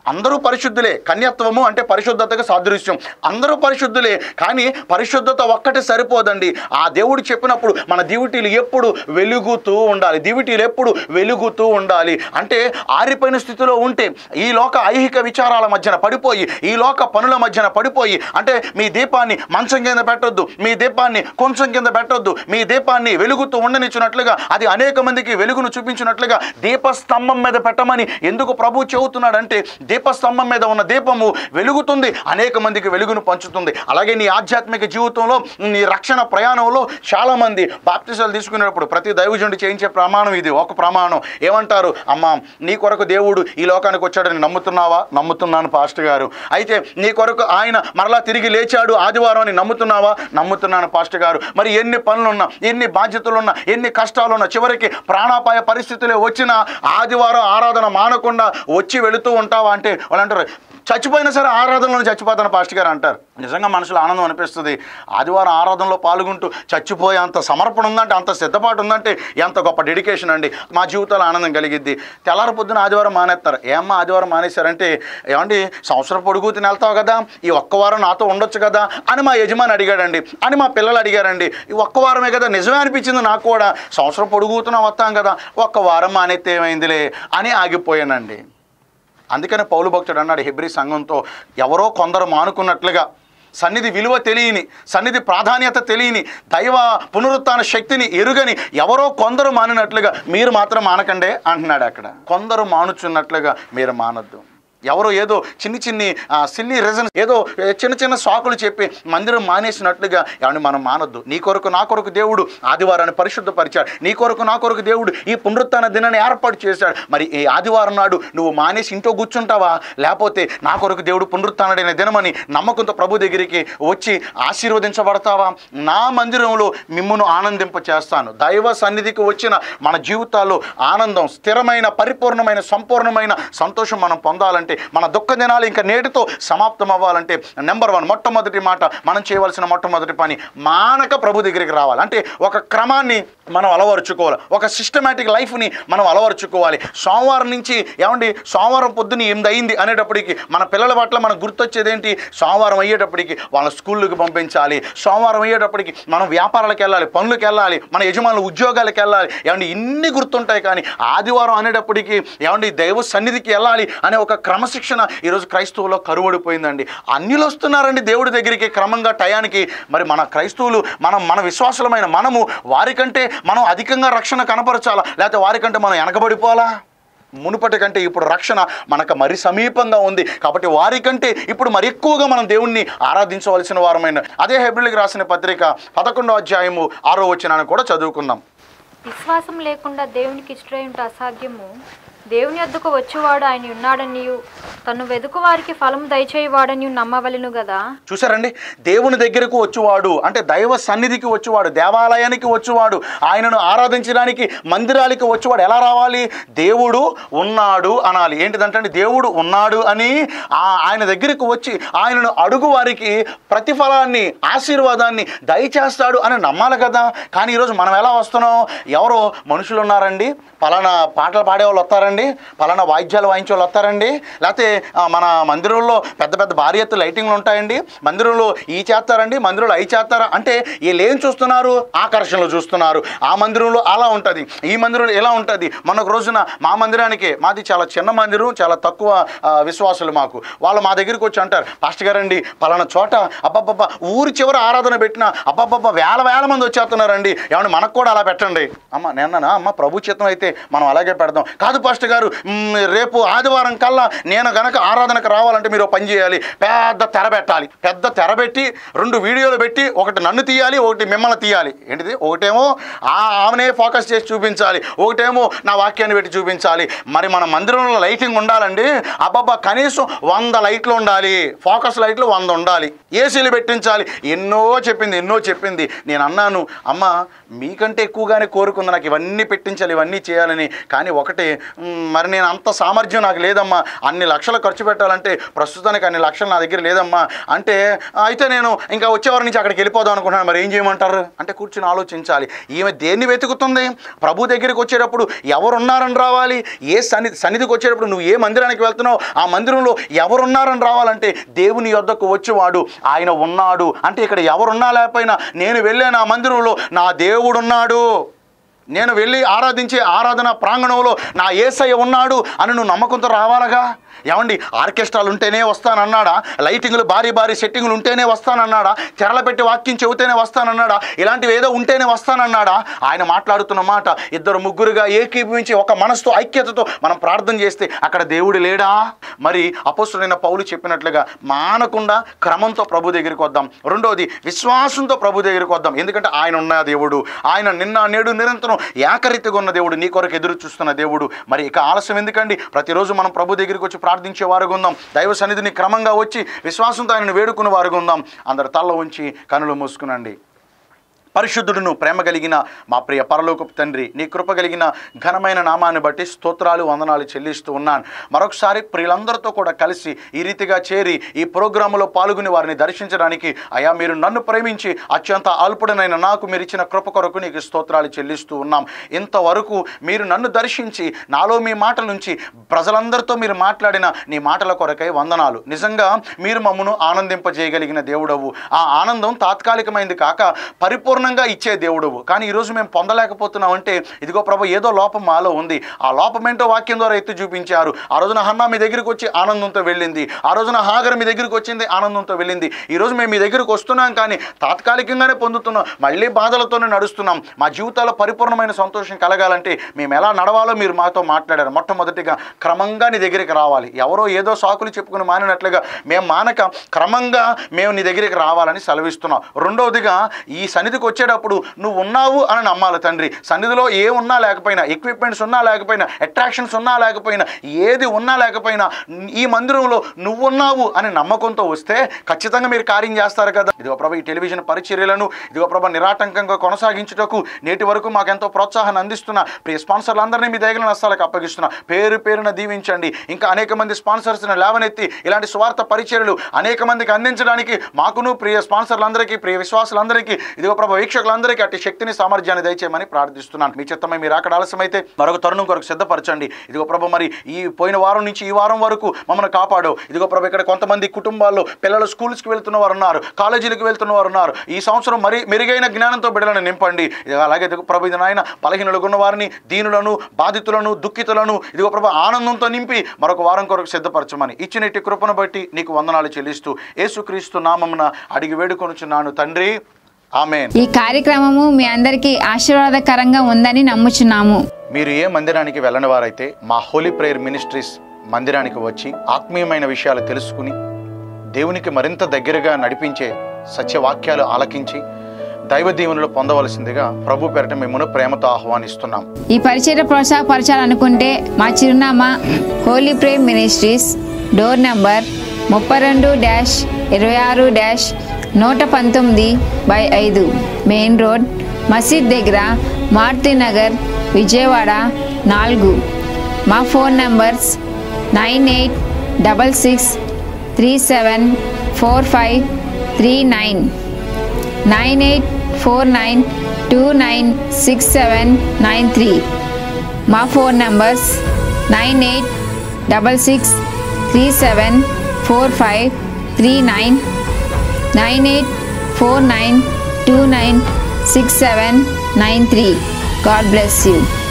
అందరూ పరిశుద్ధులే కన్యత్వము అంటే పరిశుద్ధతకు సాదృశ్యం అందరూ పరిశుద్ధులే కానీ పరిశుద్ధత ఒక్కటే సరిపోదండి ఆ దేవుడు చెప్పినప్పుడు మన దివిటీలు ఎప్పుడు వెలుగుతూ ఉండాలి దివిటీలు ఎప్పుడు వెలుగుతూ ఉండాలి అంటే ఆరిపోయిన స్థితిలో ఉంటే ఈ లోక ఐహిక విచారాల మధ్యన పడిపోయి ఈ లోక పనుల మధ్యన పడిపోయి అంటే మీ దీపాన్ని మంచం కింద పెట్టొద్దు మీ దీపాన్ని కొంచెం కింద పెట్టొద్దు మీ దీపాన్ని వెలుగుతూ ఉండనిచ్చినట్లుగా అది అనేక మందికి వెలుగును చూపించినట్లుగా దీపస్తంభం మీద పెట్టమని ఎందుకు ప్రభు చెబుతున్నాడంటే దీపస్తంభం మీద ఉన్న దీపము వెలుగుతుంది అనేక మందికి వెలుగును పంచుతుంది అలాగే నీ ఆధ్యాత్మిక జీవితంలో నీ రక్షణ ప్రయాణంలో చాలా మంది బాప్తిసాలు తీసుకునేటప్పుడు ప్రతి దైవజనుడు చేయించే ప్రమాణం ఇది ఒక ప్రమాణం ఏమంటారు అమ్మా నీ కొరకు దేవుడు ఈ లోకానికి వచ్చాడని నమ్ముతున్నావా నమ్ముతున్నాను పాస్టర్ గారు అయితే నీ కొరకు ఆయన మరలా తిరిగి లేచాడు ఆదివారం అని నమ్ముతున్నావా నమ్ముతున్నాను పాస్టర్ గారు మరి ఎన్ని పనులున్నా ఎన్ని బాధ్యతలున్నా ఎన్ని కష్టాలున్నా చివరికి ప్రాణాపాయ పరిస్థితులే వచ్చినా ఆదివారం ఆరాధన మానకుండా వచ్చి వెళుతూ ఉంటావా అంటే వాళ్ళు అంటారు చచ్చిపోయినా సరే ఆరాధనలో చచ్చిపోతాను పాస్టర్ గారు అంటారు నిజంగా మనసులో ఆనందం అనిపిస్తుంది ఆదివారం ఆరాధనలో పాల్గొంటూ చచ్చిపోయే అంత సమర్పణ ఉందంటే అంత సిద్ధపాటు ఉందంటే ఎంత గొప్ప డెడికేషన్ అండి మా జీవితాలు ఆనందం కలిగిద్ది తెల్లారి పొద్దున ఆదివారం మానేస్తారు ఏమ్మా ఆదివారం మానేశారంటే ఏమండి సంవత్సరం పొడుగు తిని వెళ్తావు కదా ఈ ఒక్క వారం నాతో ఉండొచ్చు కదా అని మా యజమాని అడిగాడండి అని మా పిల్లలు అడిగారండి ఈ ఒక్క వారమే కదా నిజమే అనిపించింది నాకు కూడా సంవత్సరం పొడుగుతున్నా వస్తాం కదా ఒక్క వారం మానేస్తే ఏమైందిలే అని ఆగిపోయానండి అందుకనే పౌలు భక్తుడు అన్నాడు హెబ్రి సంఘంతో ఎవరో కొందరు మానుకున్నట్లుగా సన్నిధి విలువ తెలియని సన్నిధి ప్రాధాన్యత తెలియని దైవ పునరుత్థాన శక్తిని ఎరుగని ఎవరో కొందరు మానినట్లుగా మీరు మాత్రం మానకండే అంటున్నాడు అక్కడ కొందరు మానుచున్నట్లుగా మీరు మానొద్దు ఎవరో ఏదో చిన్ని చిన్ని సిల్లీ రీజన్స్ ఏదో చిన్న చిన్న సాకులు చెప్పి మందిరం మానేసినట్లుగా ఏమని మనం మానొద్దు నీ కొరకు నా కొరకు దేవుడు ఆదివారాన్ని పరిశుద్ధపరిచాడు నీ కొరకు నా కొరకు దేవుడు ఈ పునరుత్థాన దినాన్ని ఏర్పాటు చేశాడు మరి ఈ ఆదివారం నాడు నువ్వు మానేసి ఇంట్లో కూర్చుంటావా లేకపోతే నా కొరకు దేవుడు పునరుత్థానుడైన దినమని నమ్మకంతో ప్రభు దగ్గరికి వచ్చి ఆశీర్వదించబడతావా నా మందిరంలో మిమ్మును ఆనందింప చేస్తాను దైవ సన్నిధికి వచ్చిన మన జీవితాల్లో ఆనందం స్థిరమైన పరిపూర్ణమైన సంపూర్ణమైన సంతోషం మనం పొందాలంటే మన దుఃఖ దినాలు ఇంకా నేటితో సమాప్తం అవ్వాలంటే నెంబర్ వన్ మొట్టమొదటి మాట మనం చేయవలసిన మొట్టమొదటి పని మానక ప్రభు దగ్గరికి రావాలి అంటే ఒక క్రమాన్ని మనం అలవరుచుకోవాలి ఒక సిస్టమేటిక్ లైఫ్ని మనం అలవరుచుకోవాలి సోమవారం నుంచి ఏమండి సోమవారం పొద్దున్న ఎనిమిది అయింది అనేటప్పటికి మన పిల్లల పట్ల మనకు గుర్తొచ్చేది ఏంటి సోమవారం అయ్యేటప్పటికి వాళ్ళ స్కూళ్ళకి పంపించాలి సోమవారం అయ్యేటప్పటికి మనం వ్యాపారాలకు వెళ్ళాలి పనులకు వెళ్ళాలి మన యజమానులు ఉద్యోగాలకు వెళ్ళాలి ఏమండి ఇన్ని గుర్తుంటాయి కానీ ఆదివారం అనేటప్పటికి ఏమండి దైవ సన్నిధికి వెళ్ళాలి అనే ఒక క్రమశిక్షణ ఈరోజు క్రైస్తవులో కరువడిపోయిందండి అన్యులు వస్తున్నారండి దేవుడి దగ్గరికి క్రమంగా టయానికి మరి మన క్రైస్తవులు మనం మన విశ్వాసులమైన మనము వారికంటే మనం అధికంగా రక్షణ కనపరచాలా లేకపోతే వారికంటే మనం వెనకబడిపోవాలా మునుపటి కంటే ఇప్పుడు రక్షణ మనకు మరి సమీపంగా ఉంది కాబట్టి వారికంటే ఇప్పుడు మరి ఎక్కువగా మనం దేవుణ్ణి ఆరాధించవలసిన వారమైన అదే హెబ్రిల్కి రాసిన పత్రిక పదకొండో అధ్యాయము ఆరో వచ్చినాన్ని కూడా చదువుకుందాం
విశ్వాసం లేకుండా దేవునికి ఇష్టడై ఉంటే అసాధ్యము దేవుని యొద్దకు వచ్చేవాడు ఆయన ఉన్నాడనియు తను వెదుకు వారికి ఫలం దయచేయవాడని నమ్మవలెను కదా
చూసారండి దేవుని దగ్గరకు వచ్చేవాడు అంటే దైవ సన్నిధికి వచ్చేవాడు దేవాలయానికి వచ్చేవాడు ఆయనను ఆరాధించడానికి మందిరాలకి వచ్చేవాడు ఎలా రావాలి దేవుడు ఉన్నాడు అనాలి ఏంటిదంటే దేవుడు ఉన్నాడు అని ఆ- ఆయన దగ్గరికి వచ్చి ఆయనను అడుగు వారికి ప్రతిఫలాన్ని ఆశీర్వాదాన్ని దయచేస్తాడు అని నమ్మాలి కదా కానీ ఈరోజు మనం ఎలా వస్తున్నాం ఎవరో మనుషులు ఉన్నారండి పలానా పాటలు పాడేవాళ్ళు వస్తారండి పలానా వాయిద్యాలు వాయించే వాళ్ళు వస్తారండి లేకపోతే ఆ, మన మందిరంలో పెద్ద పెద్ద భారీ ఎత్తు లైటింగ్లు ఉంటాయండి మందిరంలో ఈ చేస్తారండి మందిరంలో అవి చేస్తారా అంటే వీళ్ళు ఏం చూస్తున్నారు ఆకర్షణలు చూస్తున్నారు ఆ మందిరంలో అలా ఉంటుంది ఈ మందిరంలో ఎలా ఉంటుంది మొన్నొక రోజున మా మందిరానికి మాది చాలా చిన్న మందిరం చాలా తక్కువ ఆ, విశ్వాసులు మాకు వాళ్ళు మా దగ్గరికి వచ్చి అంటారు పాస్టర్ గారండి పలానా చోట అబ్బబ్బబ్బ ఊరి చివర ఆరాధన పెట్టిన అబ్బబ్బబ్బ వేల వేల మంది వచ్చేస్తున్నారండి ఏమన్నా మనకు కూడా అలా పెట్టండి అమ్మ నేనన్నా అమ్మ ప్రభు చిత్తం అయితే మనం అలాగే పెడదాం కాదు పాస్టర్ గారు మ్, రేపు ఆదివారం కల్లా నేను గనక ఆరాధనకు రావాలంటే మీరు ఓ పని చేయాలి పెద్ద తెర పెట్టాలి పెద్ద తెర పెట్టి రెండు వీడియోలు పెట్టి ఒకటి నన్ను తీయాలి ఒకటి మిమ్మల్ని తీయాలి ఏంటిది ఒకటేమో ఆ ఆమెనే ఫోకస్ చేసి చూపించాలి ఒకటేమో నా వాక్యాన్ని పెట్టి చూపించాలి మరి మన మందిరంలో లైటింగ్ ఉండాలండి అబ్బబ్బా కనీసం వంద లైట్లు ఉండాలి ఫోకస్ లైట్లు వంద ఉండాలి ఏసీలు పెట్టించాలి ఎన్నో చెప్పింది ఎన్నో చెప్పింది నేను అన్నాను అమ్మ మీకంటే ఎక్కువగానే కోరుకుంది నాకు ఇవన్నీ పెట్టించాలి ఇవన్నీ చేయాలని కానీ ఒకటే మ్, మరి నేను అంత సామర్థ్యం నాకు లేదమ్మా అన్ని లక్షలు ఖర్చు పెట్టాలంటే ప్రస్తుతానికి అన్ని లక్షలు నా దగ్గర లేదమ్మా అంటే అయితే నేను ఇంకా వచ్చేవారి నుంచి అక్కడికి వెళ్ళిపోదాం అనుకుంటున్నాను మరి ఏం చేయమంటారు అంటే కూర్చుని ఆలోచించాలి ఈమె దేన్ని వెతుకుతుంది ప్రభు దగ్గరికి వచ్చేటప్పుడు ఎవరున్నారని రావాలి ఏ సన్నిధి సన్నిధికి వచ్చేటప్పుడు నువ్వు ఏ మందిరానికి వెళ్తున్నావు ఆ మందిరంలో ఎవరున్నారని రావాలంటే దేవుని యొద్దకు వచ్చేవాడు ఆయన ఉన్నాడు అంటే ఇక్కడ ఎవరున్నా లేకపోయినా నేను వెళ్ళాను ఆ మందిరంలో నా దేవుడున్నాడు నేను వెళ్ళి ఆరాధించే ఆరాధన ప్రాంగణంలో నా ఏసయ్య ఉన్నాడు అని నువ్వు నమ్మకంతో రావాలగా ఏమండి ఆర్కెస్ట్రాలు ఉంటేనే వస్తానన్నాడా లైటింగ్లు భారీ భారీ సెట్టింగ్లు ఉంటేనే వస్తానన్నాడా తెరల పెట్టి వాక్యం చెబితేనే వస్తానన్నాడా ఇలాంటివి ఏదో ఉంటేనే వస్తానన్నాడా ఆయన మాట్లాడుతున్న మాట ఇద్దరు ముగ్గురుగా ఏకీభవించి ఒక మనసుతో ఐక్యతతో మనం ప్రార్థన చేస్తే అక్కడ దేవుడు లేడా మరి అపోస్తుడైన పౌలు చెప్పినట్లుగా మానకుండా క్రమంతో ప్రభు దగ్గరికి వద్దాం రెండోది విశ్వాసంతో ప్రభు దగ్గరికి వద్దాం ఎందుకంటే ఆయన ఉన్న దేవుడు ఆయన నిన్న నేడు నిరంతరం ఏకరీతిగా ఉన్న దేవుడు నీ కొరకు ఎదురు చూస్తున్న దేవుడు మరి ఇక ఆలస్యం ఎందుకండి ప్రతిరోజు మనం ప్రభు దగ్గరికి వచ్చి ప్రార్థించే వారుగా ఉందాం దైవ సన్నిధిని క్రమంగా వచ్చి విశ్వాసంతో ఆయనను వేడుకునే వారుగా ఉందాం అందరు తల్ల ఉంచి కనులు మూసుకునండి పరిశుద్ధుడును ప్రేమ కలిగిన మా ప్రియ పరలోకపు తండ్రి నీ కృప కలిగిన ఘనమైన నామాన్ని బట్టి స్తోత్రాలు వందనాలు చెల్లిస్తూ ఉన్నాను మరొకసారి ప్రియులందరితో కూడా కలిసి ఈ రీతిగా చేరి ఈ ప్రోగ్రాములో పాల్గొని వారిని దర్శించడానికి అయా మీరు నన్ను ప్రేమించి అత్యంత అల్పుడనైన నాకు మీరు ఇచ్చిన కృప కొరకు నీకు స్తోత్రాలు చెల్లిస్తూ ఉన్నాం ఇంతవరకు మీరు నన్ను దర్శించి నాలో మీ మాటల నుంచి ప్రజలందరితో మీరు మాట్లాడిన నీ మాటల కొరకై వందనాలు నిజంగా మీరు మమ్మను ఆనందింపజేయగలిగిన దేవుడవు ఆ ఆనందం తాత్కాలికమైంది కాక పరిపూర్ణంగా ఇచ్చే దేవుడవు కానీ ఈరోజు మేము పొందలేకపోతున్నాం అంటే ఇదిగో ప్రభు ఏదో లోపం మాలో ఉంది ఆ లోపం ఏంటో వాక్యం ద్వారా ఎత్తి చూపించారు ఆ రోజున హన్నా మీ దగ్గరికి వచ్చి ఆనందంతో వెళ్ళింది ఆ రోజున హాగర్ మీ దగ్గరికి వచ్చింది ఆనందంతో వెళ్ళింది ఈ రోజు మేము మీ దగ్గరికి వస్తున్నాం కానీ తాత్కాలికంగానే పొందుతున్నాం మళ్ళీ బాధలతోనే నడుస్తున్నాం మా జీవితాల్లో పరిపూర్ణమైన సంతోషం కలగాలంటే మేము ఎలా నడవాలో మీరు మాతో మాట్లాడారు మొట్టమొదటిగా క్రమంగా నీ దగ్గరికి రావాలి ఎవరో ఏదో సాకులు చెప్పుకుని మానినట్లుగా మేము మానక క్రమంగా మేము నీ దగ్గరికి రావాలని సెలవిస్తున్నాం రెండవదిగా ఈ సన్నిధికి వచ్చేటప్పుడు నువ్వు ఉన్నావు అని నమ్మాలి తండ్రి సన్నిధిలో ఏ ఉన్నా లేకపోయినా ఎక్విప్మెంట్స్ ఉన్నా లేకపోయినా అట్రాక్షన్స్ ఉన్నా లేకపోయినా ఏది ఉన్నా లేకపోయినా ఈ మందిరంలో నువ్వు ఉన్నావు అని నమ్మకంతో వస్తే ఖచ్చితంగా మీరు కార్యం చేస్తారు కదా ఇదిగో ప్రభా ఈ టెలివిజన్ పరిచర్యలను ఇదిగో ప్రభా నిరాటంకంగా కొనసాగించుటకు నేటి వరకు మాకు ఎంతో ప్రోత్సాహాన్ని అందిస్తున్న ప్రియ స్పాన్సర్లందరినీ మీ దగ్గర నష్టాలకు అప్పగిస్తున్నా పేరు పేరున దీవించండి ఇంకా అనేక మంది స్పాన్సర్స్ని లేవనెత్తి ఇలాంటి స్వార్థ పరిచర్యలు అనేక మందికి అందించడానికి మాకును ప్రియ స్పాన్సర్లందరికీ ప్రియ విశ్వాసులందరికీ ఇదిగో ప్రభా వీక్షకులందరికీ అట్టి శక్తిని సామర్థ్యాన్ని దయచేయమని ప్రార్థిస్తున్నాను మీ చిత్తమై మీరు అక్కడ ఆలస్యమైతే మరొక తరుణం కొరకు సిద్ధపరచండి ఇదిగో ప్రభు మరి ఈ పోయిన వారం నుంచి ఈ వారం వరకు మమ్మల్ని కాపాడు ఇదిగో ప్రభు ఇక్కడ కొంతమంది కుటుంబాల్లో పిల్లలు స్కూల్స్కి వెళ్తున్న వారు ఉన్నారు కాలేజీలకు వెళ్తున్న వారు ఉన్నారు ఈ సంవత్సరం మరి మెరుగైన జ్ఞానంతో బిడ్డలను నింపండి ఇదిగో అలాగే ఇదిగో ప్రభు ఇది నాయన బలహీనులకు ఉన్న వారిని దీనులను బాధితులను దుఃఖితులను ఇదిగో ప్రభు ఆనందంతో నింపి మరొక వారం కొరకు సిద్ధపరచమని ఇచ్చిన ఇట్టి కృపను బట్టి నీకు వందనాలు చెల్లిస్తూ యేసుక్రీస్తు నామమున అడిగి వేడుకొనుచున్నాను తండ్రి ఆమెన్
ఈ కార్యక్రమము మీ అందరికీ ఆశీర్వాదకరంగా ఉందని నమ్ముచున్నాము
మీరు ఏ మందిరానికి వెళ్ళని వారైతే మా హోలీ ప్రేయర్ మినిస్ట్రీస్ మందిరానికి వచ్చి ఆత్మీయమైన విషయాలు తెలుసుకుని దేవునికి మరింత దగ్గరగా నడిపించే సత్యవాక్యాలు ఆలకించి దైవ దీవెనలు పొందవలసిందిగా ప్రభు పేరట మిమ్మల్ని ప్రేమతో ఆహ్వానిస్తున్నాం
ఈ పరిచయ ప్రోత్సాహపరచాలనుకుంటే మా చిరునామా holy Prem ministries door number ముప్పై రెండు డ్యాష్ ఇరవై ఆరు డ్యాష్ నూట పంతొమ్మిది బై ఐదు మెయిన్ రోడ్ మసీద్ దగ్గర మారుతి నగర్ విజయవాడ నాలుగు మా phone numbers nine eight double six three seven four five three nine nine eight four nine two nine six seven nine three మా phone numbers nine eight double six three seven four five three nine nine eight four nine two nine six seven nine three God bless you